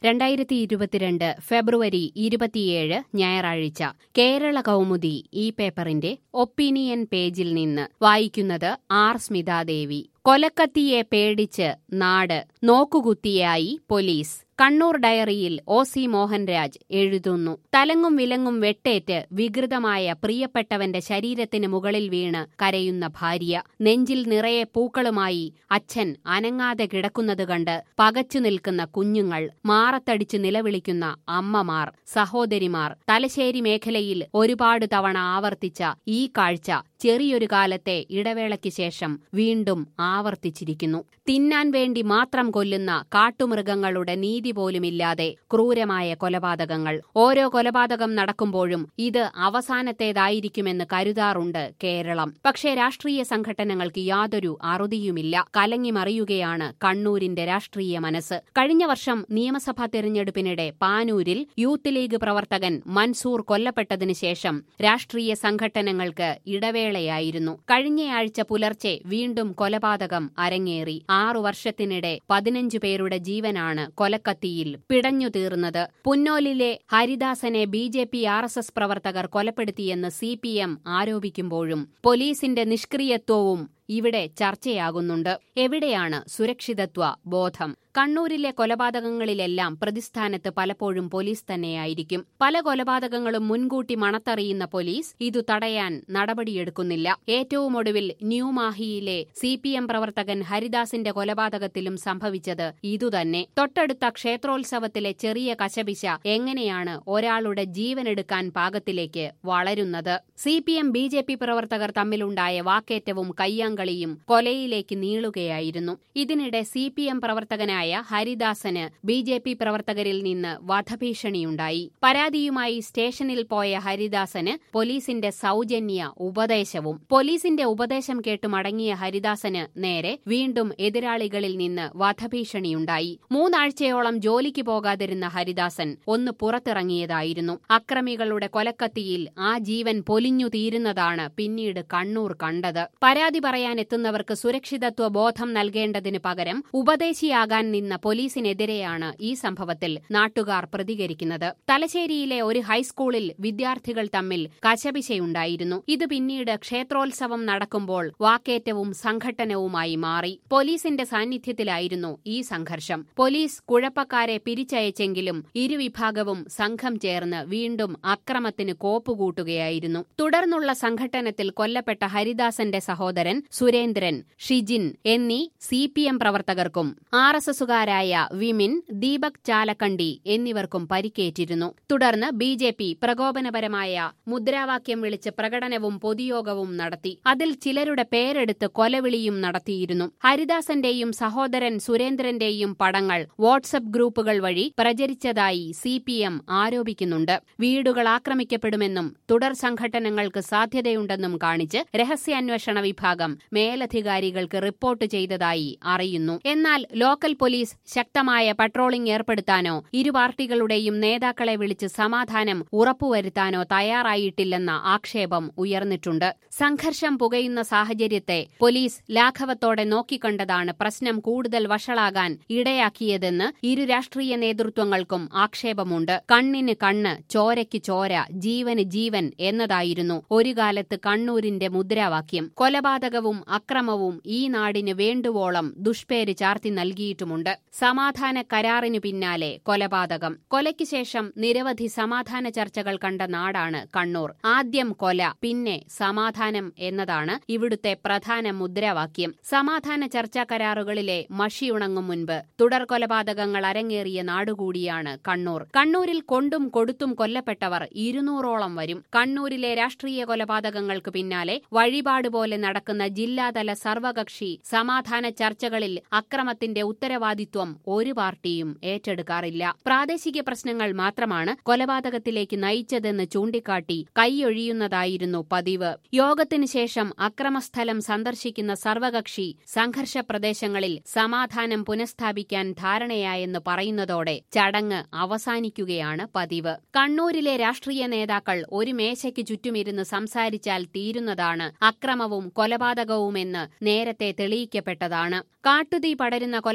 രണ്ടായിരത്തി ഇരുപത്തിരണ്ട് ഫെബ്രുവരി ഇരുപത്തിയേഴ് ഞായറാഴ്ച കേരള കൗമുദി ഈ പേപ്പറിന്റെ ഒപ്പീനിയൻ പേജിൽ നിന്ന് വായിക്കുന്നത് ആർ സ്മിതാദേവി കൊലക്കത്തിയെ പേടിച്ച് നാട് നോക്കുകുത്തിയായി പോലീസ് കണ്ണൂർ ഡയറിയിൽ ഒ സി മോഹൻരാജ് എഴുതുന്നു തലങ്ങും വിലങ്ങും വെട്ടേറ്റ് വികൃതമായ പ്രിയപ്പെട്ടവന്റെ ശരീരത്തിന് മുകളിൽ വീണ് കരയുന്ന ഭാര്യ നെഞ്ചിൽ നിറയെ പൂക്കളുമായി അച്ഛൻ അനങ്ങാതെ കിടക്കുന്നത് കണ്ട് പകച്ചു നിൽക്കുന്ന കുഞ്ഞുങ്ങൾ മാറത്തടിച്ചു നിലവിളിക്കുന്ന അമ്മമാർ സഹോദരിമാർ തലശ്ശേരി മേഖലയിൽ ഒരുപാട് തവണ ആവർത്തിച്ച ഈ കാഴ്ച ചെറിയൊരു കാലത്തെ ഇടവേളയ്ക്ക് ശേഷം വീണ്ടും ആവർത്തിച്ചിരിക്കുന്നു തിന്നാൻ വേണ്ടി മാത്രം കൊല്ലുന്ന കാട്ടുമൃഗങ്ങളുടെ നീതി പോലുമില്ലാതെ ക്രൂരമായ കൊലപാതകങ്ങൾ ഓരോ കൊലപാതകം നടക്കുമ്പോഴും ഇത് അവസാനത്തേതായിരിക്കുമെന്ന് കരുതാറുണ്ട് കേരളം പക്ഷേ രാഷ്ട്രീയ സംഘടനകൾക്ക് യാതൊരു അറുതിയുമില്ല കലങ്ങിമറിയുകയാണ് കണ്ണൂരിന്റെ രാഷ്ട്രീയ മനസ്സ് കഴിഞ്ഞ വർഷം നിയമസഭാ തെരഞ്ഞെടുപ്പിനിടെ പാനൂരിൽ യൂത്ത് ലീഗ് പ്രവർത്തകൻ മൻസൂർ കൊല്ലപ്പെട്ടതിനു ശേഷം രാഷ്ട്രീയ സംഘടനകൾക്ക് ഇടവേളയായിരുന്നു കഴിഞ്ഞയാഴ്ച പുലർച്ചെ വീണ്ടും കൊലപാതകം അരങ്ങേറി ആറു വർഷത്തിനിടെ പതിനഞ്ചു പേരുടെ ജീവനാണ് കൊലക്കത്തിയിൽ പിടഞ്ഞു തീർന്നത് പുന്നോലിലെ ഹരിദാസനെ B J P R S S പ്രവർത്തകർ കൊലപ്പെടുത്തിയെന്ന് സി പി എം ആരോപിക്കുമ്പോഴും പോലീസിന്റെ നിഷ്ക്രിയത്വവും ഇവിടെ ചർച്ചയാകുന്നുണ്ട് എവിടെയാണ് സുരക്ഷിതത്വ ബോധം കണ്ണൂരിലെ കൊലപാതകങ്ങളിലെല്ലാം പ്രതിസ്ഥാനത്ത് പലപ്പോഴും പോലീസ് തന്നെയായിരിക്കും പല കൊലപാതകങ്ങളും മുൻകൂട്ടി മണത്തറിയുന്ന പോലീസ് ഇതു തടയാൻ നടപടിയെടുക്കുന്നില്ല ഏറ്റവും ഒടുവിൽ ന്യൂമാഹിയിലെ സി പി എം പ്രവർത്തകൻ ഹരിദാസിന്റെ കൊലപാതകത്തിലും സംഭവിച്ചത് ഇതുതന്നെ തൊട്ടടുത്ത ക്ഷേത്രോത്സവത്തിലെ ചെറിയ കശപിശ എങ്ങനെയാണ് ഒരാളുടെ ജീവനെടുക്കാൻ പാകത്തിലേക്ക് വളരുന്നത് C P M B J P പ്രവർത്തകർ തമ്മിലുണ്ടായ വാക്കേറ്റവും കയ്യാങ്കളിയും കൊലയിലേക്ക് നീളുകയായിരുന്നു ഇതിനിടെ സി പി എം പ്രവർത്തകനായ ഹരിദാസന് ബി ജെ പി പ്രവർത്തകരിൽ നിന്ന് വധഭീഷണിയുണ്ടായി പരാതിയുമായി സ്റ്റേഷനിൽ പോയ ഹരിദാസന് പോലീസിന്റെ സൗജന്യ ഉപദേശവും പോലീസിന്റെ ഉപദേശം കേട്ടു മടങ്ങിയ ഹരിദാസന് നേരെ വീണ്ടും എതിരാളികളിൽ നിന്ന് വധഭീഷണിയുണ്ടായി മൂന്നാഴ്ചയോളം ജോലിക്ക് പോകാതിരുന്ന ഹരിദാസൻ ഒന്ന് പുറത്തിറങ്ങിയതായിരുന്നു അക്രമികളുടെ കൊലക്കത്തിയിൽ ആ ജീവൻ പൊലിഞ്ഞു തീരുന്നതാണ് പിന്നീട് കണ്ണൂർ കണ്ടത് പരാതി പറയാൻ എത്തുന്നവർക്ക് സുരക്ഷിതത്വ ബോധം നൽകേണ്ടതിന് പകരം ഉപദേശിയാകാൻ നിന്ന പോലീസിനെതിരെയാണ് ഈ സംഭവത്തിൽ നാട്ടുകാർ പ്രതികരിക്കുന്നത് തലശ്ശേരിയിലെ ഒരു ഹൈസ്കൂളിൽ വിദ്യാർത്ഥികൾ തമ്മിൽ കശപിശയുണ്ടായിരുന്നു ഇത് പിന്നീട് ക്ഷേത്രോത്സവം നടക്കുമ്പോൾ വാക്കേറ്റവും സംഘട്ടനവുമായി മാറി പോലീസിന്റെ സാന്നിധ്യത്തിലായിരുന്നു ഈ സംഘർഷം പോലീസ് കുഴപ്പക്കാരെ പിരിച്ചയച്ചെങ്കിലും ഇരുവിഭാഗവും സംഘം ചേർന്ന് വീണ്ടും അക്രമത്തിന് കോപ്പുകൂട്ടുകയായിരുന്നു തുടർന്നുള്ള സംഘട്ടനത്തിൽ കൊല്ലപ്പെട്ട ഹരിദാസന്റെ സഹോദരൻ സുരേന്ദ്രൻ ഷിജിൻ എന്നീ സി പി എം പ്രവർത്തകർക്കും ആർ എസ് എസുകാരായ വിമിൻ ദീപക് ചാലക്കണ്ടി എന്നിവർക്കും പരിക്കേറ്റിരുന്നു തുടർന്ന് ബി ജെ പി പ്രകോപനപരമായ മുദ്രാവാക്യം വിളിച്ച് പ്രകടനവും പൊതുയോഗവും നടത്തി അതിൽ ചിലരുടെ പേരെടുത്ത് കൊലവിളിയും നടത്തിയിരുന്നു ഹരിദാസന്റെയും സഹോദരൻ സുരേന്ദ്രന്റെയും പടങ്ങൾ വാട്സപ്പ് ഗ്രൂപ്പുകൾ വഴി പ്രചരിച്ചതായി സി പി എം ആരോപിക്കുന്നുണ്ട് വീടുകൾ ആക്രമിക്കപ്പെടുമെന്നും തുടർ സംഘട്ടനങ്ങൾക്ക് സാധ്യതയുണ്ടെന്നും കാണിച്ച് രഹസ്യാന്വേഷണ വിഭാഗം മേലധികാരികൾക്ക് റിപ്പോർട്ട് ചെയ്തതായി അറിയുന്നു എന്നാൽ ലോക്കൽ പോലീസ് ശക്തമായ പട്രോളിംഗ് ഏർപ്പെടുത്താനോ ഇരു പാർട്ടികളുടെയും നേതാക്കളെ വിളിച്ച് സമാധാനം ഉറപ്പുവരുത്താനോ തയ്യാറായിട്ടില്ലെന്ന ആക്ഷേപം ഉയർന്നിട്ടുണ്ട് സംഘർഷം പുകയുന്ന സാഹചര്യത്തെ പോലീസ് ലാഘവത്തോടെ നോക്കിക്കണ്ടതാണ് പ്രശ്നം കൂടുതൽ വഷളാകാൻ ഇടയാക്കിയതെന്ന് ഇരു രാഷ്ട്രീയ നേതൃത്വങ്ങൾക്കും ആക്ഷേപമുണ്ട് കണ്ണിന് കണ്ണ് ചോരയ്ക്ക് ചോര ജീവന് ജീവൻ എന്നതായിരുന്നു ഒരു കാലത്ത് കണ്ണൂരിന്റെ മുദ്രാവാക്യം കൊലപാതകവും അക്രമവും ഈ നാടിന് വേണ്ടുവോളം ദുഷ്പേര് ചാർത്തി നൽകിയിട്ടുമുണ്ട് സമാധാന കരാറിനു പിന്നാലെ കൊലപാതകം കൊലയ്ക്ക് ശേഷം നിരവധി സമാധാന ചർച്ചകൾ കണ്ട നാടാണ് കണ്ണൂർ ആദ്യം കൊല പിന്നെ സമാധാനം എന്നതാണ് ഇവിടുത്തെ പ്രധാന മുദ്രാവാക്യം സമാധാന ചർച്ചാ കരാറുകളിലെ മഷിയുണങ്ങും മുൻപ് തുടർ കൊലപാതകങ്ങൾ അരങ്ങേറിയ നാടുകൂടിയാണ് കണ്ണൂർ കണ്ണൂരിൽ കൊണ്ടും കൊടുത്തും കൊല്ലപ്പെട്ടവർ ഇരുന്നൂറോളം വരും കണ്ണൂരിലെ രാഷ്ട്രീയ കൊലപാതകങ്ങൾക്ക് പിന്നാലെ വഴിപാട് പോലെ നടക്കുന്ന ജില്ലാതല സർവകക്ഷി സമാധാന ചർച്ചകളിൽ അക്രമത്തിന്റെ ഉത്തരവാദിത്വം ഒരു പാർട്ടിയും ഏറ്റെടുക്കാറില്ല പ്രാദേശിക പ്രശ്നങ്ങൾ മാത്രമാണ് കൊലപാതകത്തിലേക്ക് നയിച്ചതെന്ന് ചൂണ്ടിക്കാട്ടി കൈയൊഴിയുന്നതായിരുന്നു പതിവ് യോഗത്തിനു ശേഷം അക്രമസ്ഥലം സന്ദർശിക്കുന്ന സർവകക്ഷി സംഘർഷ പ്രദേശങ്ങളിൽ സമാധാനം പുനഃസ്ഥാപിക്കാൻ ധാരണയായെന്ന് പറയുന്നതോടെ ചടങ്ങ് അവസാനിക്കുകയാണ് പതിവ് കണ്ണൂരിലെ രാഷ്ട്രീയ നേതാക്കൾ ഒരു മേശയ്ക്ക് ചുറ്റുമിരുന്ന് സംസാരിച്ചാൽ തീരുന്നതാണ് അക്രമവും കൊലപാതകവുമെന്ന് നേരത്തെ തെളിയിക്കപ്പെട്ടതാണ് കാട്ടുതീ പടരുന്ന കൊലപാതകങ്ങൾ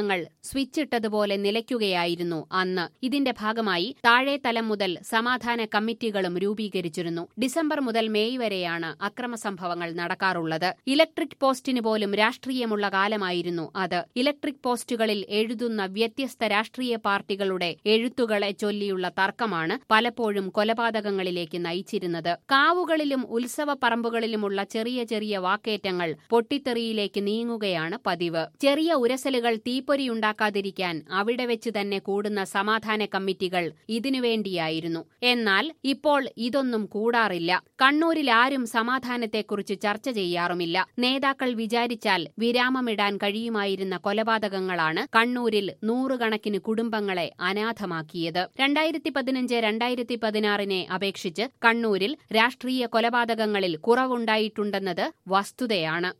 കൊലപാതകങ്ങൾ സ്വിച്ചിട്ടതുപോലെ നിലയ്ക്കുകയായിരുന്നു അന്ന് ഇതിന്റെ ഭാഗമായി താഴേതലം മുതൽ സമാധാന കമ്മിറ്റികളും രൂപീകരിച്ചിരുന്നു ഡിസംബർ മുതൽ മെയ് വരെയാണ് അക്രമസംഭവങ്ങൾ നടക്കാറുള്ളത് ഇലക്ട്രിക് പോസ്റ്റിന് പോലും രാഷ്ട്രീയമുള്ള കാലമായിരുന്നു അത് ഇലക്ട്രിക് പോസ്റ്റുകളിൽ എഴുതുന്ന വ്യത്യസ്ത രാഷ്ട്രീയ പാർട്ടികളുടെ എഴുത്തുകളെ ചൊല്ലിയുള്ള തർക്കമാണ് പലപ്പോഴും കൊലപാതകങ്ങളിലേക്ക് നയിച്ചിരുന്നത് കാവുകളിലും ഉത്സവ പറമ്പുകളിലുമുള്ള ചെറിയ ചെറിയ വാക്കേറ്റങ്ങൾ പൊട്ടിത്തെറിയിലേക്ക് നീങ്ങുകയാണ് പതിവ് ചെറിയ ഉരസലുകൾ തീപ്പൊരിയുണ്ടാക്കാതിരിക്കാൻ അവിടെ വെച്ച് തന്നെ കൂടുന്ന സമാധാന കമ്മിറ്റികൾ ഇതിനുവേണ്ടിയായിരുന്നു എന്നാൽ ഇപ്പോൾ ഇതൊന്നും കൂടാറില്ല കണ്ണൂരിൽ ആരും സമാധാനത്തെക്കുറിച്ച് ചർച്ച ചെയ്യാറുമില്ല നേതാക്കൾ വിചാരിച്ചാൽ വിരാമമിടാൻ കഴിയുമായിരുന്ന കൊലപാതകങ്ങളാണ് കണ്ണൂരിൽ നൂറുകണക്കിന് കുടുംബങ്ങളെ അനാഥമാക്കിയത് രണ്ടായിരത്തി പതിനഞ്ച് രണ്ടായിരത്തി പതിനാറിനെ അപേക്ഷിച്ച് കണ്ണൂരിൽ രാഷ്ട്രീയ കൊലപാതകങ്ങളിൽ കുറവുണ്ടായിട്ടുണ്ടെന്നത് വസ്തുതയാണ്